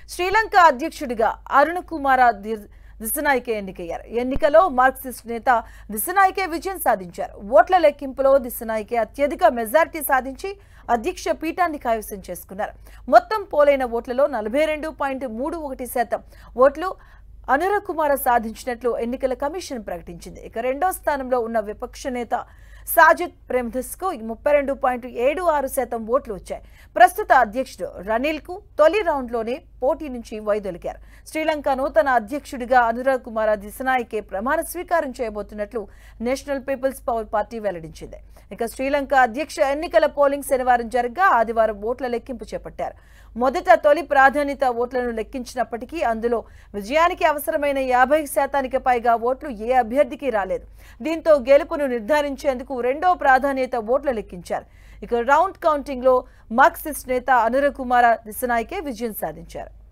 శ్రీలంక అధ్యక్షుడిగా అరుణ్ కుమార ది- దిశనాయకే ఎన్నికయ్యారు ఎన్నికలో మార్క్సిస్ట్ నేత దిశనాయకే విజయం సాధించారు ఓట్ల లెక్కింపులో దిశనాయకే అత్యధిక మెజారిటీ సాధించి అధ్యక్ష పీఠాన్ని కైవసం చేసుకున్నారు మొత్తం పోలైన ఓట్లలో నలభై రెండు పాయింట్ మూడు ఒకటి శాతం ఓట్లు అనుర కుమార సాధించినట్లు ఎన్నికల కమిషన్ ప్రకటించింది ఇక రెండో స్థానంలో ఉన్న విపక్ష నేత సాజిద్ ప్రేమదస్కు ముప్పై రెండు పాయింట్ ఏడు ఆరు శాతం ఓట్లు వచ్చాయి ప్రస్తుత అధ్యక్షుడు రనిల్ కు తొలి రౌండ్లోనే పోటీ నుంచి వైదొలిగారు శ్రీలంక నూతన అధ్యక్షుడిగా అనురాగ్ కుమార్ దిశనాయకే ప్రమాణ స్వీకారం చేయబోతున్నట్లు నేషనల్ పీపుల్స్ పవర్ పార్టీ వెల్లడించింది ఇక శ్రీలంక అధ్యక్ష ఎన్నికల పోలింగ్ శనివారం జరగ్గా ఆదివారం ఓట్ల లెక్కింపు చేపట్టారు మొదట తొలి ప్రాధాన్యత ఓట్లను లెక్కించినప్పటికీ అందులో విజయానికి అవసరమైన యాభై శాతానికి పైగా ఓట్లు ఏ అభ్యర్థికి రాలేదు దీంతో గెలుపును నిర్ధారించేందుకు రెండో ప్రాధాన్యత ఓట్లు లెక్కించారు ఇక రౌండ్ కౌంటింగ్ లో మార్క్సిస్ట్ నేత అనుర కుమార దిశనాయకే విజయం సాధించారు